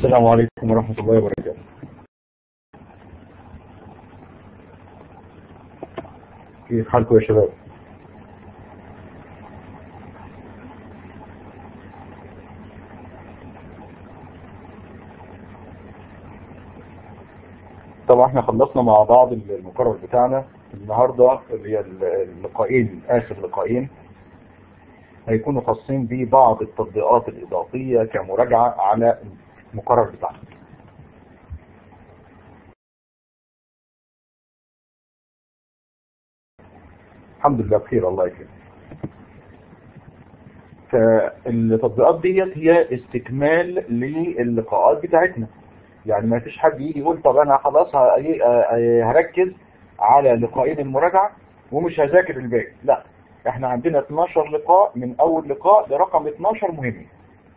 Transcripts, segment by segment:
السلام عليكم ورحمة الله وبركاته كيف حالكم يا شباب طبعا احنا خلصنا مع بعض المقرر بتاعنا النهاردة اللي هي اللقاءين اخر لقاءين هيكونوا خاصين ببعض التطبيقات الاضافية كمراجعة على المقرر بتاعنا الحمد لله بخير الله يكرمك فالتطبيقات ديت هي استكمال للقاءات بتاعتنا يعني ما فيش حد يجي يقول طب انا خلاص هركز على لقاءين المراجعة ومش هذاكر الباقي لا احنا عندنا 12 لقاء من اول لقاء لرقم 12 مهم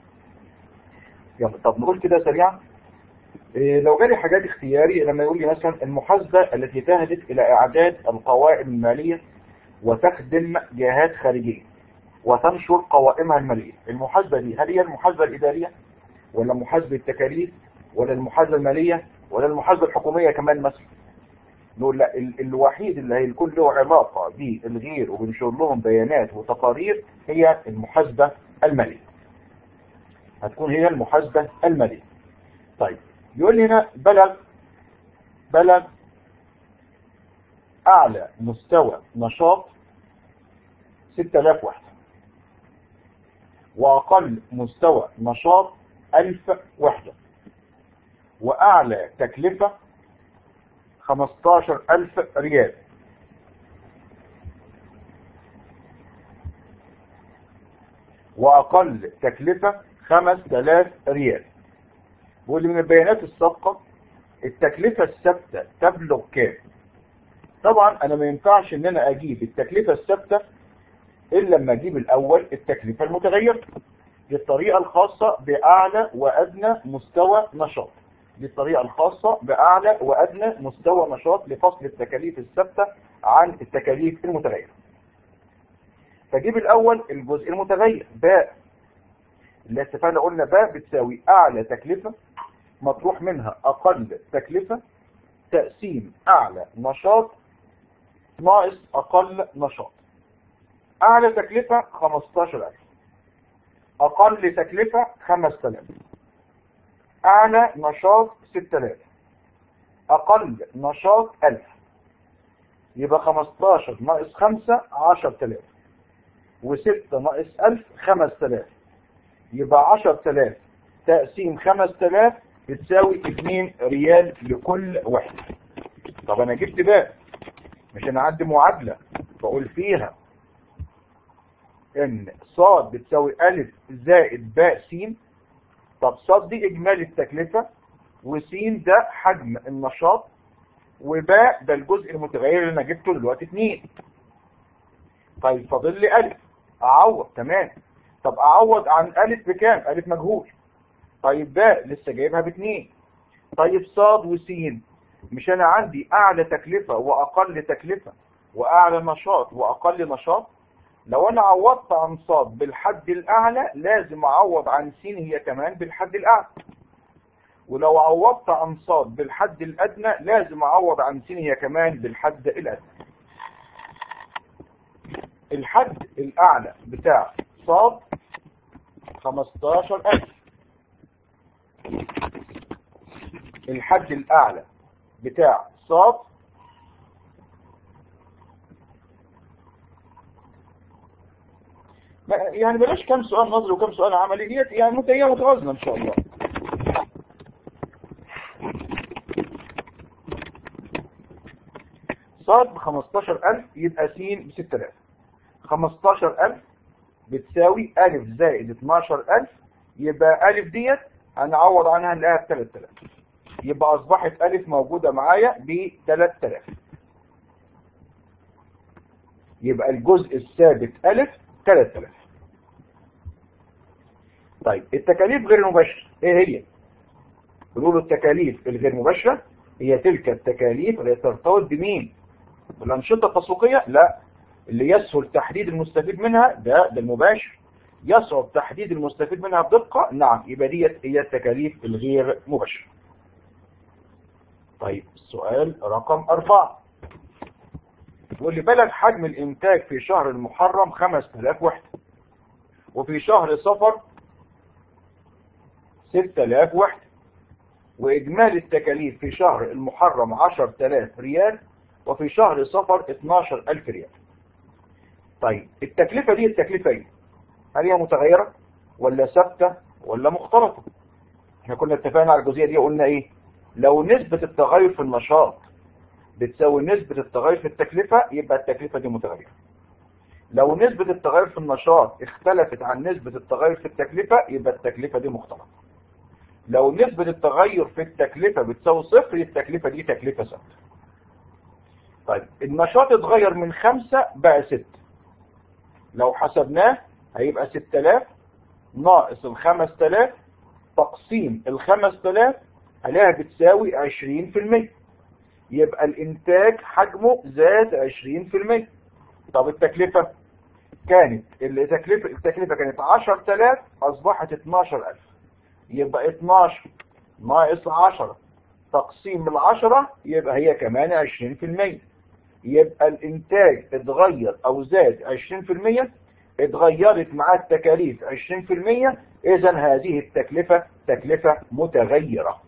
يلا طب نقول كده سريعا إيه لو جالي حاجات اختياري لما يقول لي مثلا المحاسبة التي تهدف الى اعداد القوائم المالية وتخدم جهات خارجية وتنشر قوائمها المالية المحاسبة دي هل هي المحاسبة الادارية ولا محاسبة التكاليف ولا المحاسبة المالية ولا المحاسبة الحكومية كمان مثلا نقول لا الوحيد اللي هيكون له علاقة بالغير وبنشر لهم بيانات وتقارير هي المحاسبة المالية هتكون هي المحاسبة المالية طيب يقول لي هنا بلغ بلغ اعلى مستوى نشاط 6000 وحدة واقل مستوى نشاط 1000 وحدة واعلى تكلفة 15000 ريال واقل تكلفة 5000 ريال واللي من البيانات السابقة التكلفة الثابتة تبلغ كام طبعا انا ما ينفعش ان انا اجيب التكلفة الثابتة الا لما اجيب الاول التكلفة المتغيرة دي الطريقة الخاصة باعلى وادنى مستوى نشاط دي الطريقة الخاصة بأعلى وأدنى مستوى نشاط لفصل التكاليف الثابتة عن التكاليف المتغيرة فجيب الأول الجزء المتغير باء اللي اتفقنا قلنا باء بتساوي أعلى تكلفة مطروح منها أقل تكلفة تقسيم أعلى نشاط ناقص أقل نشاط أعلى تكلفة 15000 أقل تكلفة 5000 أعلى نشاط 6000 أقل نشاط 1000 يبقى 15 ناقص 5 10000 و6 ناقص 1000 5000 يبقى 10000 تقسيم 5000 بتساوي 2 ريال لكل وحدة طب أنا جبت بقى مش أنا عندي معادلة بقول فيها إن صاد بتساوي ألف زائد باء س طب صاد دي اجمالي التكلفة وسين ده حجم النشاط وباء ده الجزء المتغير اللي انا جبته دلوقتي اتنين طيب فاضل لي الف اعوض تمام طب اعوض عن الف بكام الف مجهول طيب باء لسه جايبها باتنين طيب صاد وسين مش انا عندي اعلى تكلفة واقل تكلفة واعلى نشاط واقل نشاط لو انا عوضت عن صاد بالحد الاعلى لازم اعوض عن س هي كمان بالحد الاعلى ولو عوضت عن صاد بالحد الادنى لازم اعوض عن س هي كمان بالحد الادنى الحد الاعلى بتاع صاد 15000 الحد الاعلى بتاع صاد يعني بلاش كم سؤال نظري وكم سؤال عملي ديت يعني متهيئة متوازنة ان شاء الله صاد ب 15000 يبقى س ب 6000 15000 بتساوي أ زائد 12000 يبقى أ ديت هنعوض عنها نلاقيها ب 3000 يبقى أصبحت أ موجودة معايا ب 3000 يبقى الجزء الثابت أ 3000 طيب التكاليف غير المباشرة ايه هي بنقول التكاليف الغير مباشرة هي تلك التكاليف التي ترتبط بمين بالأنشطة التسويقية لا اللي يسهل تحديد المستفيد منها ده ده المباشر يصعب تحديد المستفيد منها بدقة نعم يبقى ديت هي التكاليف الغير مباشرة طيب السؤال رقم أربعة واللي بلغ حجم الإنتاج في شهر المحرم 5000 وحدة وفي شهر صفر 6000 وحدة وإجمالي التكاليف في شهر المحرم 10000 ريال وفي شهر صفر 12000 ريال طيب التكلفة دي التكلفة ايه هل هي متغيرة ولا ثابتة ولا مختلطة احنا كنا اتفقنا على الجزئية دي قلنا ايه لو نسبة التغير في النشاط بتساوي نسبة التغير في التكلفة يبقى التكلفة دي متغيرة لو نسبة التغير في النشاط اختلفت عن نسبة التغير في التكلفة يبقى التكلفة دي مختلطة لو نسبة التغير في التكلفة بتساوي صفر التكلفة دي تكلفة ثابتة طيب النشاط اتغير من خمسة بقى ستة لو حسبناه هيبقى 6000 ناقص ال 5000 تقسيم ال 5000 هلاقيها بتساوي 20% يبقى الانتاج حجمه زاد 20% طب التكلفة كانت التكلفة التكلفة كانت 10000 اصبحت 12000 يبقى 12 ناقص 10 تقسيم العشرة يبقى هي كمان 20% يبقى الانتاج اتغير او زاد 20% اتغيرت مع التكاليف 20% اذا هذه التكلفة تكلفة متغيرة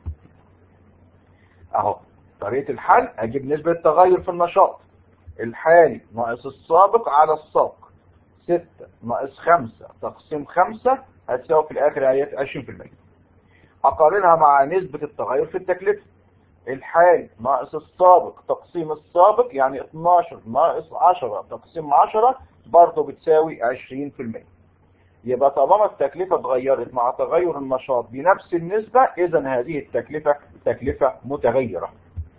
اهو طريقة الحل اجيب نسبة التغير في النشاط الحالي ناقص السابق على السابق 6 ناقص 5 تقسيم 5 هتساوي في الاخر ايات 20% اقارنها مع نسبة التغير في التكلفة الحالي ناقص السابق تقسيم السابق يعني 12 ناقص 10 تقسيم 10 برضه بتساوي 20% يبقى طالما التكلفة اتغيرت مع تغير النشاط بنفس النسبة اذا هذه التكلفة تكلفة متغيرة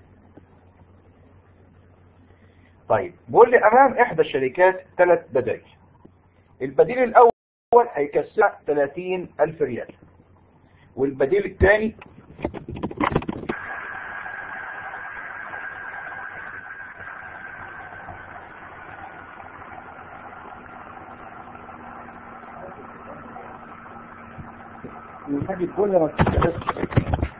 طيب بقول لي امام احدى الشركات ثلاث بدائل البديل الاول هيكسبها 30 الف ريال والبديل الثاني محتاج كل ما تستفدش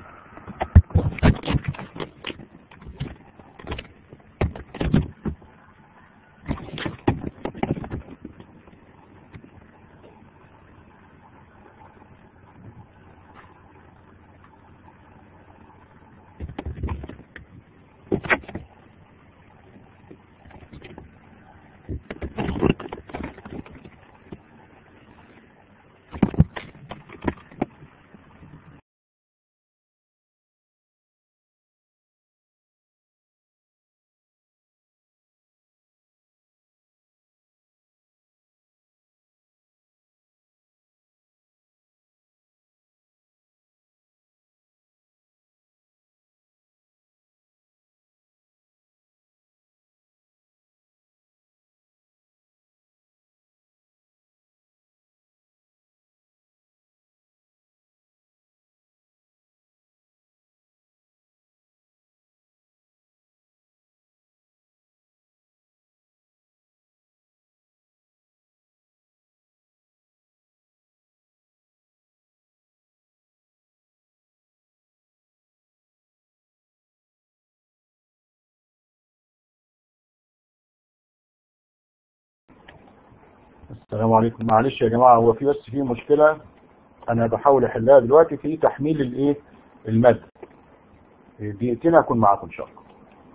السلام عليكم معلش يا جماعة هو في بس في مشكلة انا بحاول احلها دلوقتي في تحميل الايه المادة دقيقتين هكون معاكم ان شاء الله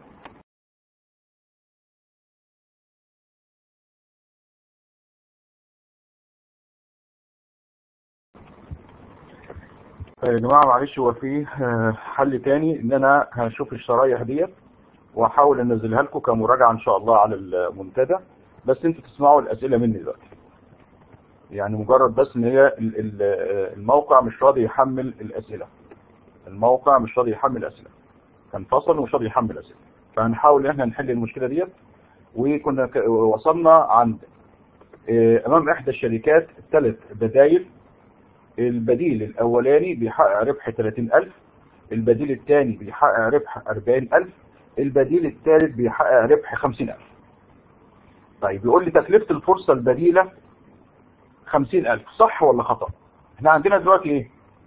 يا جماعة معلش هو في حل تاني ان انا هشوف الشرايح ديت واحاول انزلها لكم كمراجعة ان شاء الله على المنتدى بس انتوا تسمعوا الاسئلة مني دلوقتي يعني مجرد بس ان هي الموقع مش راضي يحمل الاسئلة الموقع مش راضي يحمل الاسئلة كان فصل ومش راضي يحمل الاسئلة فهنحاول ان احنا نحل المشكلة ديت وكنا وصلنا عند امام احدى الشركات ثلاث بدايل البديل الاولاني بيحقق ربح 30000 البديل الثاني بيحقق ربح 40000 البديل الثالث بيحقق ربح 50000 طيب يقول لي تكلفة الفرصة البديلة 50000 صح ولا خطأ احنا عندنا دلوقتي ايه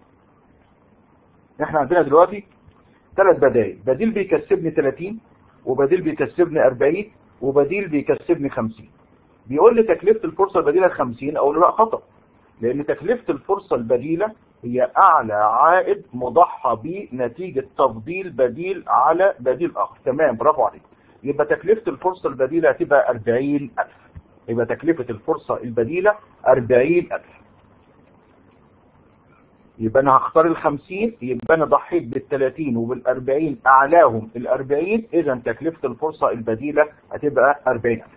احنا عندنا دلوقتي ثلاث بدائل بديل بيكسبني 30 وبديل بيكسبني 40 وبديل بيكسبني 50 بيقول لي تكلفة الفرصة البديلة 50 اقول له لا خطأ لان تكلفة الفرصة البديلة هي اعلى عائد مضحى به نتيجة تفضيل بديل على بديل اخر تمام برافو عليك يبقى تكلفة الفرصة البديلة هتبقى 40000 يبقى تكلفة الفرصة البديلة 40000 يبقى انا هختار ال 50 يبقى انا ضحيت بال 30 وبال 40 اعلاهم ال 40 اذا تكلفة الفرصة البديلة هتبقى 40000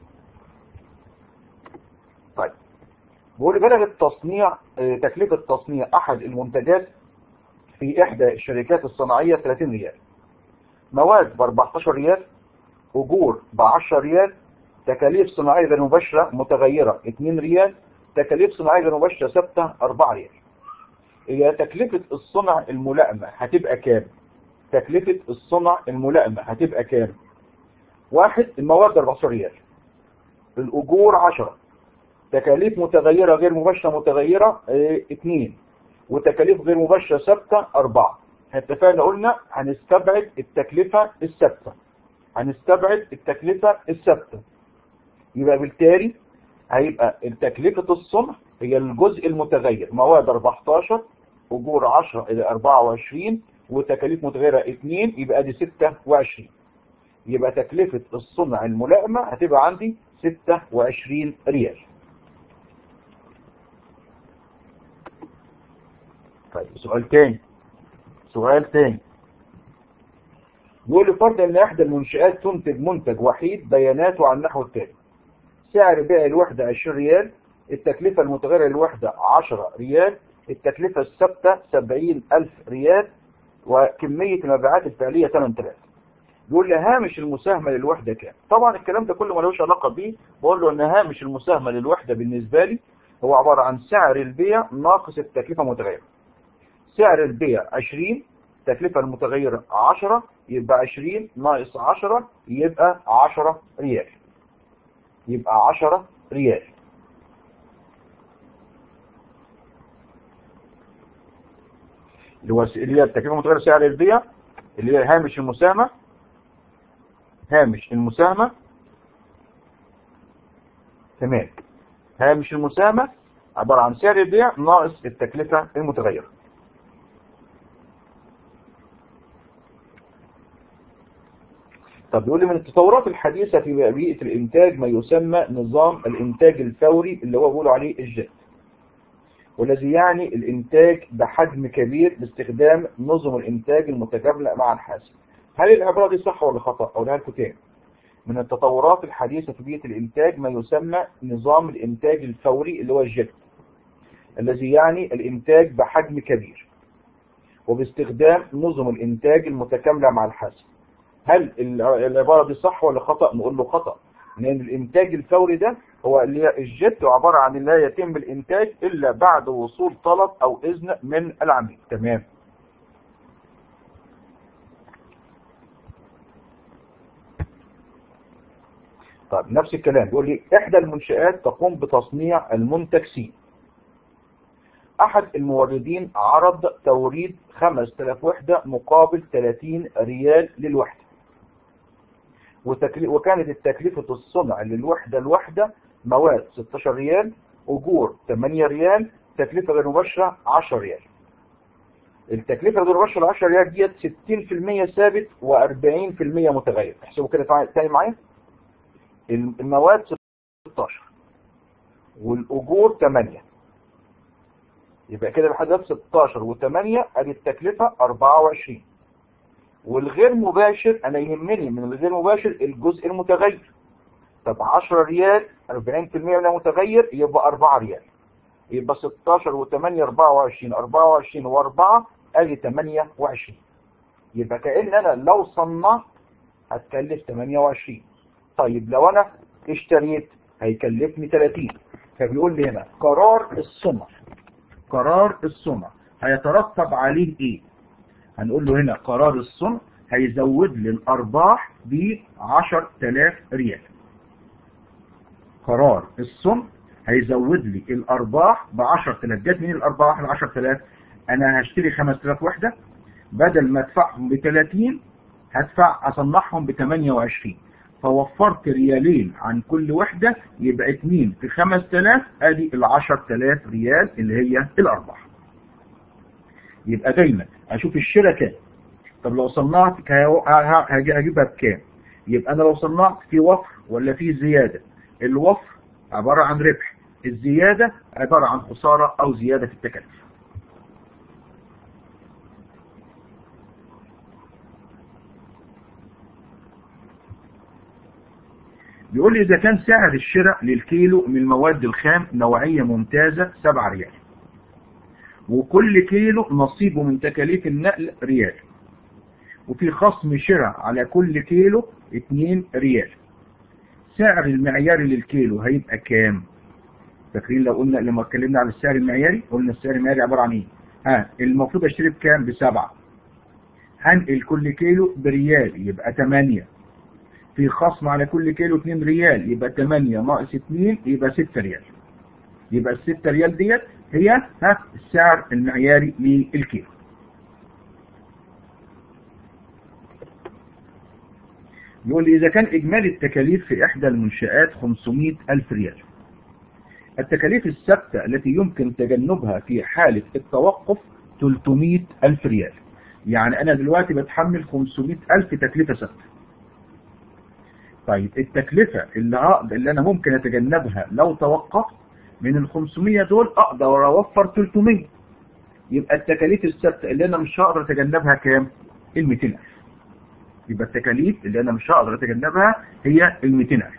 طيب بقول بلغ التصنيع تكلفة تصنيع احد المنتجات في احدى الشركات الصناعية 30 ريال مواد ب 14 ريال اجور ب 10 ريال تكاليف صناعية غير مباشرة متغيرة 2 ريال تكاليف صناعية غير مباشرة ثابتة 4 ريال هي تكلفة الصنع الملائمة هتبقى كام تكلفة الصنع الملائمة هتبقى كام واحد المواد 14 ريال الاجور 10 تكاليف متغيرة غير مباشرة متغيرة 2 وتكاليف غير مباشرة ثابتة 4 اتفقنا قلنا هنستبعد التكلفة الثابتة هنستبعد التكلفة الثابتة يبقى بالتالي هيبقى تكلفة الصنع هي الجزء المتغير مواد 14 اجور 10 الى 24 وتكاليف متغيرة 2 يبقى دي 26 يبقى تكلفة الصنع الملائمة هتبقى عندي 26 ريال طيب سؤال تاني سؤال تاني يقول لفرض ان احدى المنشآت تنتج منتج وحيد بياناته على النحو التالي سعر بيع الوحدة 20 ريال التكلفة المتغيرة للوحدة 10 ريال التكلفة الثابتة 70 ألف ريال وكمية المبيعات الفعلية 8000 يقول لي هامش المساهمة للوحدة كام طبعا الكلام ده كله ملوش علاقة بيه بقول له ان هامش المساهمة للوحدة بالنسبة لي هو عبارة عن سعر البيع ناقص التكلفة المتغيرة سعر البيع 20 التكلفة المتغيرة 10 يبقى 20 ناقص 10 يبقى 10 ريال يبقى 10 ريال اللي هو اللي هي التكلفة المتغيرة سعر البيع اللي هي هامش المساهمة هامش المساهمة تمام هامش المساهمة عبارة عن سعر البيع ناقص التكلفة المتغيرة طب بيقول لي من التطورات الحديثة في بيئة الإنتاج ما يسمى نظام الإنتاج الفوري اللي هو بيقولوا عليه الجت والذي يعني الإنتاج بحجم كبير باستخدام نظم الإنتاج المتكاملة مع الحاسب هل العبارة دي صح ولا خطأ أقولها لكم تاني من التطورات الحديثة في بيئة الإنتاج ما يسمى نظام الإنتاج الفوري اللي هو الجت الذي يعني الإنتاج بحجم كبير وباستخدام نظم الإنتاج المتكاملة مع الحاسب هل العبارة دي صح ولا خطأ نقول له خطأ لأن الإنتاج الفوري ده هو اللي الجت عبارة عن لا يتم الإنتاج إلا بعد وصول طلب أو إذن من العميل تمام طيب نفس الكلام بيقول لي إحدى المنشآت تقوم بتصنيع المنتج سي أحد الموردين عرض توريد 5000 وحدة مقابل 30 ريال للوحدة وكانت التكلفة الصنع للوحدة الواحدة مواد 16 ريال أجور 8 ريال تكلفة غير مباشرة 10 ريال التكلفة غير مباشرة 10 ريال ديت 60% ثابت و40% متغير احسبوا كده تاني معايا المواد 16 والأجور 8 يبقى كده لحد 16 و8 ادي التكلفة 24 والغير مباشر انا يهمني من الغير مباشر الجزء المتغير طب 10 ريال 40% منها متغير يبقى 4 ريال يبقى 16 و8 24 24 و4 ادي 28 يبقى كأن انا لو صنعت هتكلف 28 طيب لو انا اشتريت هيكلفني 30 فبيقول لي هنا قرار الصنع قرار الصنع هيترتب عليه ايه هنقول له هنا قرار الصنع هيزود لي الارباح ب 10000 ريال قرار الصنع هيزود لي الارباح ب 10000 جت منين الارباح ال 10000 انا هشتري 5000 وحده بدل ما ادفعهم ب 30 هدفع اصنعهم ب 28 فوفرت ريالين عن كل وحده يبقى 2 في 5000 ادي ال 10000 ريال اللي هي الارباح يبقى دايما اشوف الشراء كام طب لو صنعت هجيبها بكام يبقى انا لو صنعت في وفر ولا في زياده الوفر عباره عن ربح الزياده عباره عن خساره او زياده في التكلفه بيقول لي إذا كان سعر الشراء للكيلو من المواد الخام نوعية ممتازة 7 ريال وكل كيلو نصيبه من تكاليف النقل ريال وفي خصم شراء على كل كيلو 2 ريال سعر المعياري للكيلو هيبقى كام فاكرين لو قلنا لما اتكلمنا على السعر المعياري قلنا السعر المعياري عبارة عن ايه ها المفروض اشتري بكام بسبعة هنقل كل كيلو بريال يبقى 8 في خصم على كل كيلو 2 ريال يبقى 8 ناقص 2 يبقى 6 ريال يبقى ال 6 ريال ديت هي ها السعر المعياري للكيلو يقول لي إذا كان إجمالي التكاليف في إحدى المنشآت 500 ألف ريال التكاليف الثابتة التي يمكن تجنبها في حالة التوقف 300 ألف ريال يعني أنا دلوقتي بتحمل 500 ألف تكلفة ثابتة طيب التكلفة اللي, عقد اللي أنا ممكن أتجنبها لو توقفت من ال 500 دول أقدر أوفر 300 يبقى التكاليف الثابتة اللي أنا مش هقدر أتجنبها كام؟ ال 200000 يبقى التكاليف اللي أنا مش هقدر أتجنبها هي ال 200000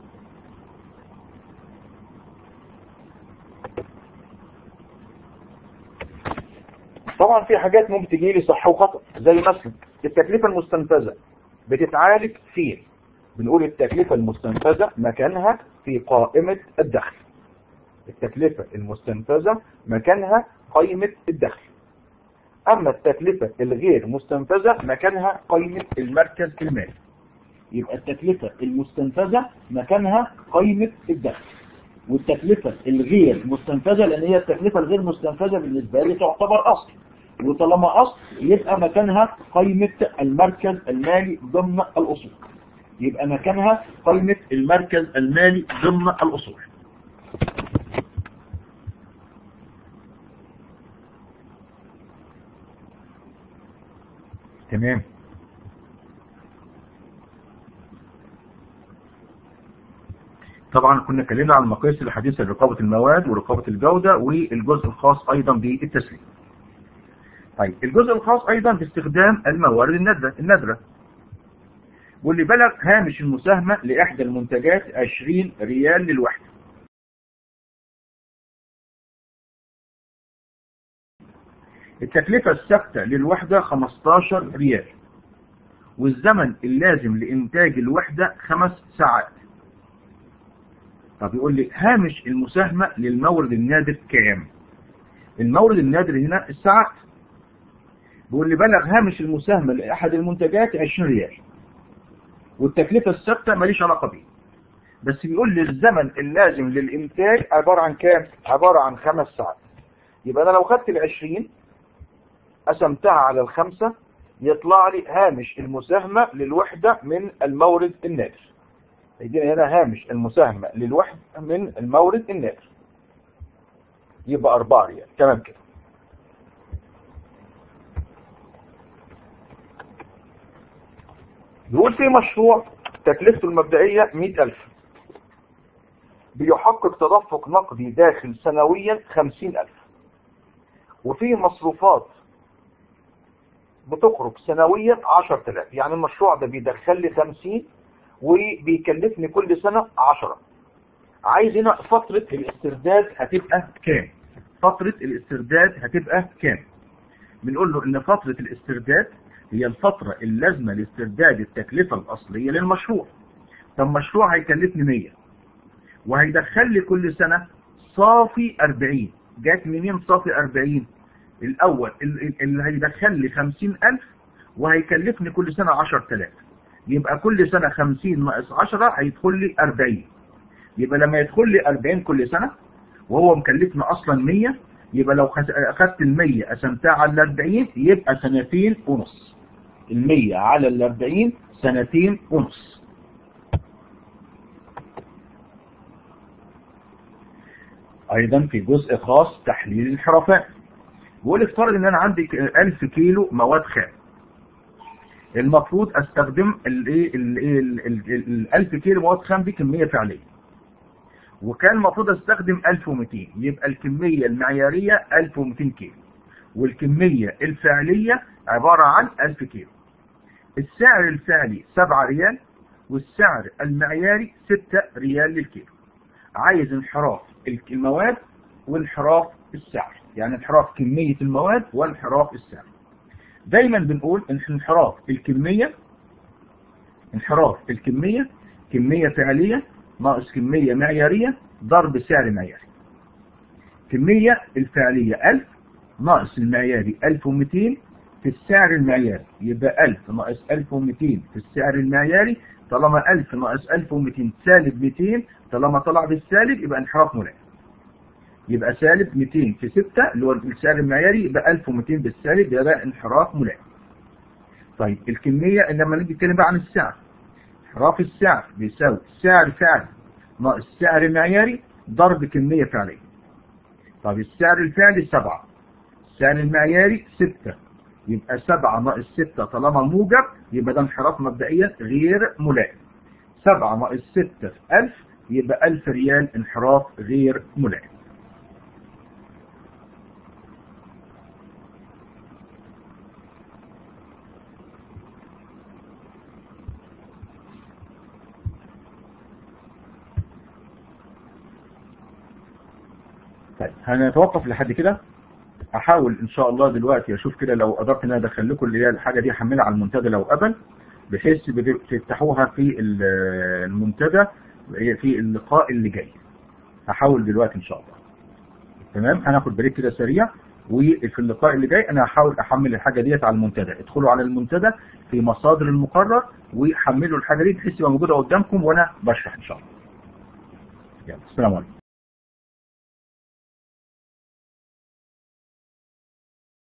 طبعا في حاجات ممكن تجي لي صح وخطأ زي مثلا التكلفة المستنفذة بتتعالج فين؟ بنقول التكلفة المستنفذة مكانها في قائمة الدخل التكلفة المستنفذة مكانها قائمة الدخل أما التكلفة الغير مستنفذة مكانها قائمة المركز المالي يبقى التكلفة المستنفذة مكانها قائمة الدخل والتكلفة الغير مستنفذة لأن هي التكلفة الغير مستنفذة بالنسبة لي تعتبر أصل وطالما أصل يبقى مكانها قائمة المركز المالي ضمن الأصول يبقى مكانها قائمة المركز المالي ضمن الأصول تمام طبعا كنا اتكلمنا عن المقاييس الحديثة لرقابة المواد ورقابة الجودة والجزء الخاص أيضا بالتسليم طيب الجزء الخاص أيضا باستخدام الموارد النادرة النادرة واللي بلغ هامش المساهمة لإحدى المنتجات 20 ريال للوحدة التكلفة الثابتة للوحدة 15 ريال والزمن اللازم لإنتاج الوحدة خمس ساعات طب يقول لي هامش المساهمة للمورد النادر كام المورد النادر هنا الساعات بيقول لي بلغ هامش المساهمة لأحد المنتجات 20 ريال والتكلفة الثابتة ماليش علاقة بيه بس بيقول لي الزمن اللازم للإنتاج عبارة عن كام عبارة عن خمس ساعات يبقى أنا لو خدت العشرين قسمتها على الخمسة يطلع لي هامش المساهمة للوحدة من المورد النادر يدينا هنا هامش المساهمة للوحدة من المورد النادر يبقى أربعة ريال تمام كده يقول في مشروع تكلفته المبدئية 100000 بيحقق تدفق نقدي داخل سنويا 50000 وفي مصروفات بتخرج سنويا 10000 يعني المشروع ده بيدخل لي 50 وبيكلفني كل سنة 10 عايز هنا فترة الاسترداد هتبقى كام فترة الاسترداد هتبقى كام بنقول له ان فترة الاسترداد هي الفترة اللازمة لاسترداد التكلفة الأصلية للمشروع طب مشروع هيكلفني 100 وهيدخل لي كل سنة صافي 40 جات منين صافي 40 الأول اللي هيدخل لي 50000 وهيكلفني كل سنة 10000 يبقى كل سنة 50 ناقص 10 هيدخل لي 40 يبقى لما يدخل لي 40 كل سنة وهو مكلفنا اصلا 100 يبقى لو اخذت ال 100 قسمتها على ال 40 يبقى سنتين ونص ال 100 على ال 40 سنتين ونص ايضا في جزء خاص تحليل الانحرافات بيقول افترض ان انا عندي 1000 كيلو مواد خام المفروض استخدم الايه ال 1000 كيلو مواد خام دي كميه فعليه وكان المفروض استخدم 1200 يبقى الكميه المعياريه 1200 كيلو والكميه الفعليه عباره عن 1000 كيلو السعر الفعلي 7 ريال والسعر المعياري 6 ريال للكيلو عايز انحراف المواد وانحراف السعر يعني انحراف كمية المواد وانحراف السعر دايما بنقول ان انحراف الكمية انحراف الكمية كمية فعلية ناقص كمية معيارية ضرب سعر معياري كمية الفعلية 1000 ناقص المعياري 1200 في السعر المعياري يبقى 1000 ناقص 1200 في السعر المعياري طالما 1000 ناقص 1200 سالب 200 طالما طلع بالسالب يبقى انحراف ملائم يبقى سالب 200 في 6 اللي هو السعر المعياري يبقى 1200 بالسالب يبقى انحراف ملائم طيب الكمية لما نيجي نتكلم بقى عن السعر انحراف السعر بيساوي سعر فعلي ناقص سعر معياري ضرب كمية فعلية طب السعر الفعلي 7 السعر المعياري 6 يبقى 7 ناقص 6 طالما موجب يبقى ده انحراف مبدئيا غير ملائم 7 ناقص 6 في 1000 يبقى 1000 ريال انحراف غير ملائم طيب هنتوقف لحد كده احاول ان شاء الله دلوقتي اشوف كده لو قدرت ان انا ادخل لكم اللي هي الحاجه دي احملها على المنتدى لو قبل بحيث تفتحوها في المنتدى في اللقاء اللي جاي هحاول دلوقتي ان شاء الله تمام هناخد بريك كده سريع وفي اللقاء اللي جاي انا هحاول احمل الحاجه ديت على المنتدى ادخلوا على المنتدى في مصادر المقرر وحملوا الحاجه دي بحيث تبقى موجوده قدامكم وانا بشرح ان شاء الله يلا السلام عليكم